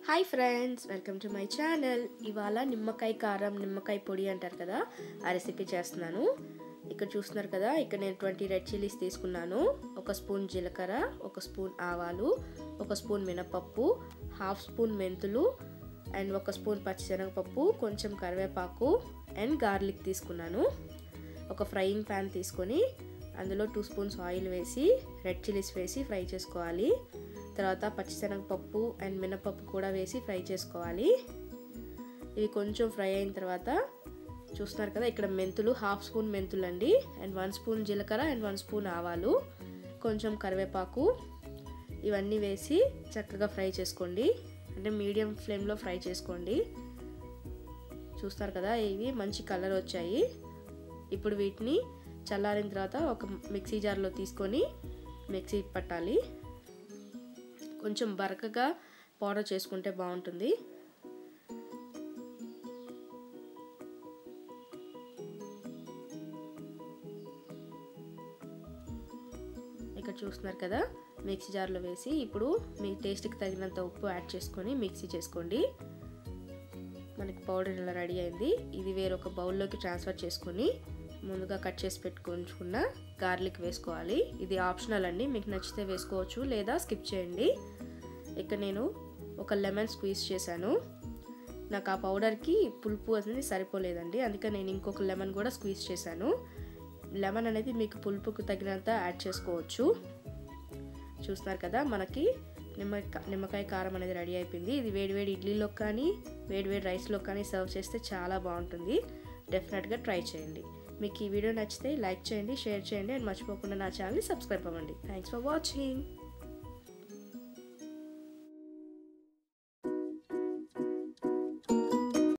hi friends welcome to my channel ఇవాళ నిమ్మకాయ కారం నిమ్మకాయ పొడి అంటారు కదా ఆ రెసిపీ చేస్తున్నాను ఇక్కడ చూస్తున్నారు కదా ఇక్కడ నేను ట్వంటీ రెడ్ చిల్లీస్ తీసుకున్నాను ఒక స్పూన్ జీలకర్ర ఒక స్పూన్ ఆవాలు ఒక స్పూన్ మినపప్పు హాఫ్ స్పూన్ మెంతులు అండ్ ఒక స్పూన్ పచ్చిశనగపప్పు కొంచెం కరివేపాకు అండ్ గార్లిక్ తీసుకున్నాను ఒక ఫ్రైయింగ్ ప్యాన్ తీసుకొని అందులో టూ స్పూన్స్ ఆయిల్ వేసి రెడ్ చిల్లీస్ వేసి ఫ్రై చేసుకోవాలి తర్వాత పచ్చిశనగపప్పు అండ్ మినపప్పు కూడా వేసి ఫ్రై చేసుకోవాలి ఇవి కొంచెం ఫ్రై అయిన తర్వాత చూస్తున్నారు కదా ఇక్కడ మెంతులు హాఫ్ స్పూన్ మెంతులు అండి అండ్ వన్ స్పూన్ జీలకర్ర అండ్ వన్ స్పూన్ ఆవాలు కొంచెం కరివేపాకు ఇవన్నీ వేసి చక్కగా ఫ్రై చేసుకోండి అంటే మీడియం ఫ్లేమ్లో ఫ్రై చేసుకోండి చూస్తారు కదా ఇవి మంచి కలర్ వచ్చాయి ఇప్పుడు వీటిని చల్లారిన తర్వాత ఒక మిక్సీ జార్లో తీసుకొని మిక్సీ పట్టాలి కొంచెం బరకగా పౌడర్ చేసుకుంటే బాగుంటుంది ఇక్కడ చూస్తున్నారు కదా మిక్సీ జార్లో వేసి ఇప్పుడు మీ టేస్ట్కి తగినంత ఉప్పు యాడ్ చేసుకొని మిక్సీ చేసుకోండి మనకి పౌడర్ ఇలా రెడీ అయింది ఇది వేరొక బౌల్లోకి ట్రాన్స్ఫర్ చేసుకొని ముందుగా కట్ చేసి పెట్టుకుంటున్న గార్లిక్ వేసుకోవాలి ఇది ఆప్షనల్ అండి మీకు నచ్చితే వేసుకోవచ్చు లేదా స్కిప్ చేయండి ఇక్కడ నేను ఒక లెమన్ స్క్వీజ్ చేశాను నాకు ఆ పౌడర్కి పులుపు అనేది సరిపోలేదండి అందుకే నేను ఇంకొక లెమన్ కూడా స్క్వీజ్ చేశాను లెమన్ అనేది మీకు పులుపుకు తగినంత యాడ్ చేసుకోవచ్చు చూస్తున్నారు కదా మనకి నిమ్మ నిమ్మకాయ కారం అనేది రెడీ అయిపోయింది ఇది వేడివేడి ఇడ్లీలో కానీ వేడివేడి రైస్లో కానీ సర్వ్ చేస్తే చాలా బాగుంటుంది డెఫినెట్గా ట్రై చేయండి మీకు ఈ వీడియో నచ్చితే లైక్ చేయండి షేర్ చేయండి అండ్ మర్చిపోకుండా నా ఛానల్ని సబ్స్క్రైబ్ అవ్వండి థ్యాంక్స్ ఫర్ వాచింగ్